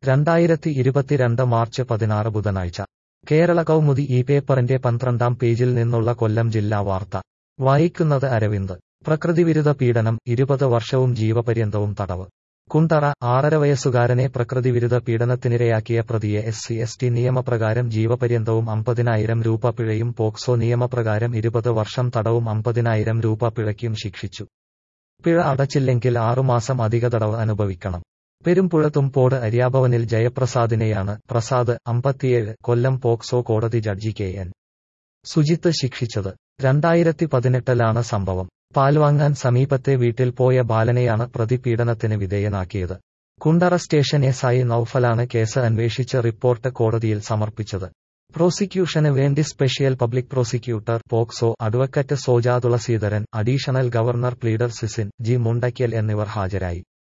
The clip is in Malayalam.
രണ്ടായിരത്തി ഇരുപത്തിരണ്ട് മാർച്ച് പതിനാറ് ബുധനാഴ്ച കേരള കൗമുദി ഈ പേപ്പറിന്റെ പന്ത്രണ്ടാം പേജിൽ നിന്നുള്ള കൊല്ലം ജില്ലാ വാർത്ത വായിക്കുന്നത് അരവിന്ദ് പ്രകൃതിവിരുദ്ധ പീഡനം ഇരുപത് വർഷവും ജീവപര്യന്തവും തടവ് കുണ്ടറ ആറര വയസ്സുകാരനെ പ്രകൃതിവിരുദ്ധ പീഡനത്തിനിരയാക്കിയ പ്രതിയെ എസ് സി എസ് ടി നിയമപ്രകാരം ജീവപര്യന്തവും അമ്പതിനായിരം രൂപ പിഴയും പോക്സോ നിയമപ്രകാരം ഇരുപത് വർഷം തടവും അമ്പതിനായിരം രൂപ പിഴയ്ക്കും ശിക്ഷിച്ചു പിഴ അടച്ചില്ലെങ്കിൽ ആറുമാസം അധിക തടവ് അനുഭവിക്കണം പെരുമ്പുഴ തുമ്പോട് അര്യാഭവനിൽ ജയപ്രസാദിനെയാണ് പ്രസാദ് അമ്പത്തിയേഴ് കൊല്ലം പോക്സോ കോടതി ജഡ്ജി കെ എൻ സുജിത്ത് ശിക്ഷിച്ചത് രണ്ടായിരത്തി പതിനെട്ടിലാണ് സംഭവം പാൽവാങ്ങാൻ സമീപത്തെ വീട്ടിൽ പോയ ബാലനെയാണ് പ്രതി പീഡനത്തിന് വിധേയനാക്കിയത് കുണ്ടറ സ്റ്റേഷൻ എസ് ഐ നൌഫലാണ് കേസ് അന്വേഷിച്ച് റിപ്പോർട്ട് കോടതിയിൽ സമർപ്പിച്ചത് പ്രോസിക്യൂഷന് വേണ്ടി special public prosecutor POCSO advocate Soja Thulaseedharan additional governor pleader Sisin G Mundakkal എന്നിവർ ഹാജരായി